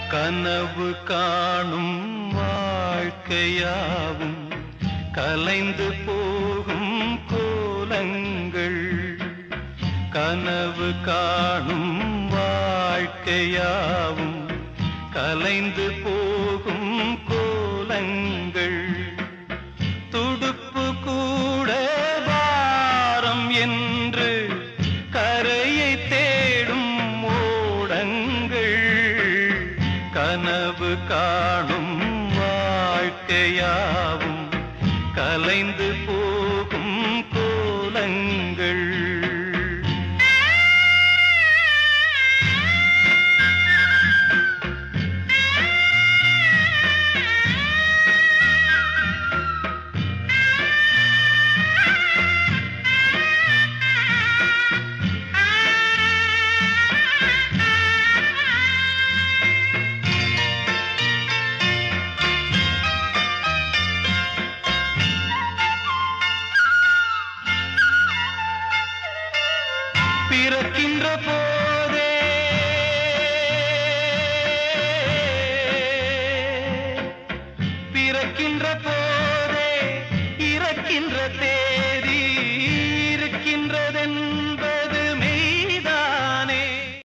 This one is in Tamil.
கனவு காணும் வாழ்க்கையாவும் கலைந்து போகும் கோலங்கள் கனவு காணும் வாழ்க்கையாவும் கலைந்து போகும் கோலங்கள் துடுப்பு கூட வாரம் என்று கரையை தேடும் ஓடங்கள் கனவு காணும் வாழ்க்கையாவும் கலைந்து போகும் கோலங்கள் பிறக்கின்ற போ